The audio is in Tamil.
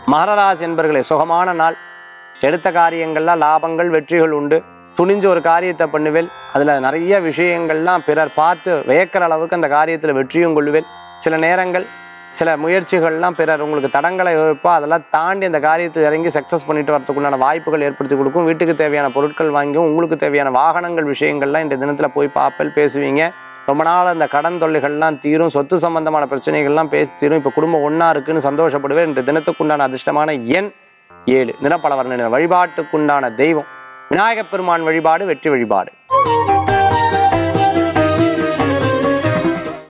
மகரராசி என்பர்களே சுகமான நாள் எடுத்த காரியங்கள்லாம் லாபங்கள் வெற்றிகள் உண்டு துணிஞ்சு ஒரு காரியத்தை பண்ணுவேல் அதில் நிறைய விஷயங்கள்லாம் பிறர் பார்த்து வியக்கிற அளவுக்கு அந்த காரியத்தில் வெற்றியும் கொள்ளுவேல் சில நேரங்கள் சில முயற்சிகள்லாம் பிறர் உங்களுக்கு தடங்களை வைப்போ அதெல்லாம் தாண்டி அந்த காரியத்தை இறங்கி சக்ஸஸ் பண்ணிட்டு வரதுக்குண்டான வாய்ப்புகள் ஏற்படுத்தி கொடுக்கும் வீட்டுக்கு தேவையான பொருட்கள் வாங்கியும் உங்களுக்கு தேவையான வாகனங்கள் விஷயங்கள்லாம் இந்த தினத்தில் போய் பார்ப்பல் பேசுவீங்க ரொம்ப நாள் அந்த கடன் தொல்லைகள்லாம் தீரும் சொத்து சம்பந்தமான பிரச்சனைகள்லாம் பேசி தீரும் இப்போ குடும்பம் ஒன்றா இருக்குன்னு சந்தோஷப்படுவேன் இந்த தினத்துக்குண்டான அதிர்ஷ்டமான எண் ஏழு நிறப்பலவர்ண வழிபாட்டுக்குண்டான தெய்வம் விநாயகப் பெருமான் வழிபாடு வெற்றி வழிபாடு